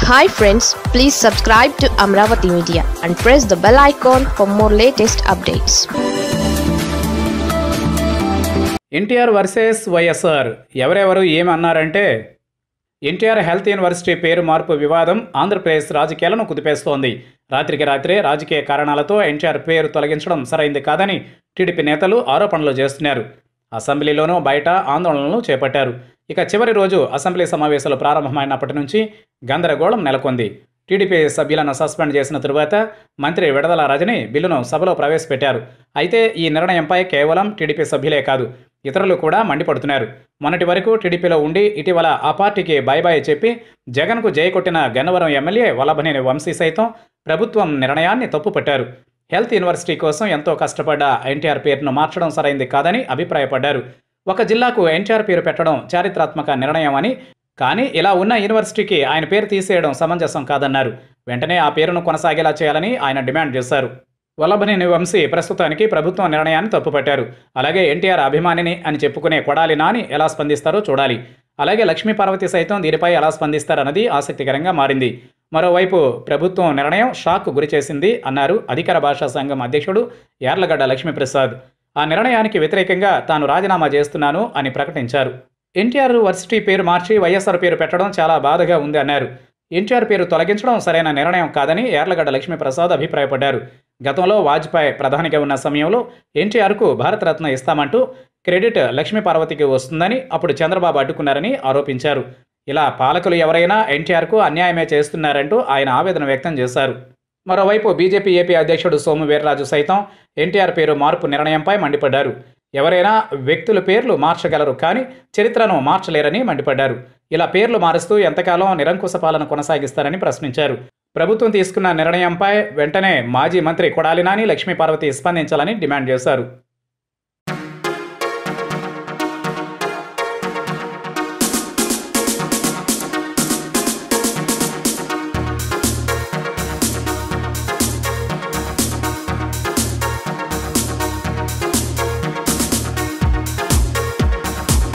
hi friends please subscribe to Amaravati media and press the bell icon for more latest updates NTR versus YSR ఎవరెవరు ఏమన్నారంటే NTR health university పేరు మార్పు వివాదం ఆంధ్రప్రదేశ్ రాజకీయాలను కుదిపేస్తోంది రాత్రికి రాత్రే రాజకీయ కారణాలతో ఎన్టీఆర్ పేరు తొలగించడం సరైంది కాదని టీడీపీ నేతలు ఆరోపణలు చేస్తున్నారు అసెంబ్లీలోనూ బయట ఆందోళనలు చేపట్టారు ఇక చివరి రోజు అసెంబ్లీ సమావేశాలు ప్రారంభమైనప్పటి నుంచి గందరగోళం నెలకొంది టీడీపీ సభ్యులను సస్పెండ్ చేసిన తరువాత మంత్రి విడదల రజని బిల్లును సభలో ప్రవేశపెట్టారు అయితే ఈ నిర్ణయంపై కేవలం టీడీపీ సభ్యులే కాదు ఇతరులు కూడా మండిపడుతున్నారు మొన్నటి వరకు టీడీపీలో ఉండి ఇటీవల ఆ పార్టీకి బై బై చెప్పి జగన్కు జై కొట్టిన గన్నవరం ఎమ్మెల్యే వల్లభనేని వంశీ సైతం ప్రభుత్వం నిర్ణయాన్ని తప్పుపట్టారు హెల్త్ యూనివర్సిటీ కోసం ఎంతో కష్టపడ్డ ఎన్టీఆర్ పేరును మార్చడం సరైంది కాదని అభిప్రాయపడ్డారు ఒక జిల్లాకు ఎన్టీఆర్ పేరు పెట్టడం చారిత్రాత్మక నిర్ణయం అని కానీ ఇలా ఉన్న యూనివర్సిటీకి ఆయన పేరు తీసేయడం సమంజసం కాదన్నారు వెంటనే ఆ పేరును కొనసాగేలా చేయాలని ఆయన డిమాండ్ చేశారు వల్లభనేని వంశీ ప్రస్తుతానికి ప్రభుత్వం నిర్ణయాన్ని తప్పుపట్టారు అలాగే ఎన్టీఆర్ అభిమానిని అని చెప్పుకునే కొడాలి నాని ఎలా స్పందిస్తారో చూడాలి అలాగే లక్ష్మీ పార్వతి సైతం దీనిపై ఎలా స్పందిస్తారన్నది ఆసక్తికరంగా మారింది మరోవైపు ప్రభుత్వం నిర్ణయం షాక్ గురిచేసింది అన్నారు అధికార భాషా సంఘం అధ్యక్షుడు యార్లగడ్డ లక్ష్మీప్రసాద్ ఆ నిర్ణయానికి వ్యతిరేకంగా తాను రాజీనామా చేస్తున్నాను అని ప్రకటించారు ఎన్టీఆర్ వర్సిటీ పేరు మార్చి వైఎస్ఆర్ పేరు పెట్టడం చాలా బాధగా ఉంది అన్నారు ఎన్టీఆర్ పేరు తొలగించడం సరైన నిర్ణయం కాదని యార్లగడ్డ లక్ష్మీప్రసాద్ అభిప్రాయపడ్డారు గతంలో వాజ్పేయి ప్రధానిగా ఉన్న సమయంలో ఎన్టీఆర్కు భారతరత్న ఇస్తామంటూ క్రెడిట్ లక్ష్మీ పార్వతికి వస్తుందని అప్పుడు చంద్రబాబు అడ్డుకున్నారని ఆరోపించారు ఇలా పాలకులు ఎవరైనా ఎన్టీఆర్కు అన్యాయమే చేస్తున్నారంటూ ఆయన ఆవేదన వ్యక్తం చేశారు మరోవైపు బీజేపీ ఏపీ అధ్యక్షుడు సోము వీర్రాజు సైతం ఎన్టీఆర్ పేరు మార్పు నిర్ణయంపై మండిపడ్డారు ఎవరైనా వ్యక్తుల పేర్లు మార్చగలరు కానీ చరిత్రను మార్చలేరని మండిపడ్డారు ఇలా పేర్లు మారుస్తూ ఎంతకాలం నిరంకుశ పాలన కొనసాగిస్తారని ప్రశ్నించారు ప్రభుత్వం తీసుకున్న నిర్ణయంపై వెంటనే మాజీ మంత్రి కొడాలి నాని లక్ష్మీ పార్వతి స్పందించాలని డిమాండ్ చేశారు